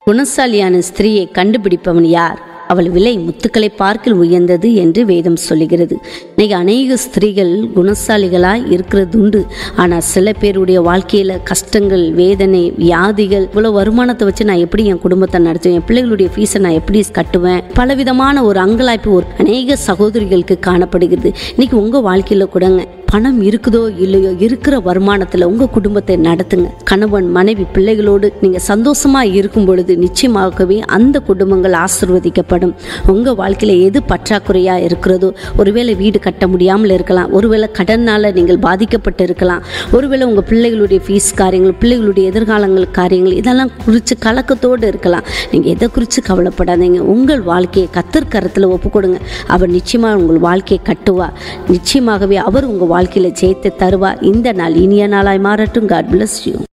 குணசாலியான ஸ்திரீயை கண்டுபிடிப்பவன் யார் அவள் விலை முத்துக்களை பார்க்கில் உயர்ந்தது என்று வேதம் சொல்லுகிறது இன்னைக்கு அநேக ஸ்திரீகள் குணசாலிகளாய் இருக்கிறது உண்டு ஆனால் சில பேருடைய வாழ்க்கையில கஷ்டங்கள் வேதனை வியாதிகள் இவ்வளோ வருமானத்தை வச்சு நான் எப்படி என் குடும்பத்தை நடத்துவேன் என் பிள்ளைகளுடைய ஃபீஸை நான் எப்படி கட்டுவேன் பலவிதமான ஒரு அங்கலாய்ப்பு ஒரு அநேக சகோதரிகளுக்கு காணப்படுகிறது இன்னைக்கு உங்க வாழ்க்கையில கூடங்க பணம் இருக்குதோ இல்லையோ இருக்கிற வருமானத்துல உங்க குடும்பத்தை நடத்துங்க கணவன் மனைவி பிள்ளைகளோடு நீங்க சந்தோஷமா இருக்கும் பொழுது நிச்சயமாகவே அந்த குடும்பங்கள் ஆசிர்வதிக்கப்படும் உங்க வாழ்க்கையில எது பற்றாக்குறையா இருக்கிறதோ ஒருவேளை வீடு கட்ட முடியாமல் இருக்கலாம் ஒருவேளை கடனால நீங்கள் பாதிக்கப்பட்டு இருக்கலாம் ஒருவேளை உங்க பிள்ளைகளுடைய ஃபீஸ் காரியங்கள் பிள்ளைகளுடைய எதிர்காலங்கள் காரியங்கள் இதெல்லாம் குறித்து கலக்கத்தோடு இருக்கலாம் நீங்க எதை குறித்து கவலைப்படாதீங்க உங்கள் வாழ்க்கையை கத்தர் கரத்துல ஒப்பு கொடுங்க அவர் நிச்சயமா உங்கள் வாழ்க்கையை கட்டுவார் நிச்சயமாகவே அவர் உங்க வாழ்க்கையில ஜெயித்து தருவார் இந்த நாள் இனிய நாளாய் மாறட்டும் காட் bless யூ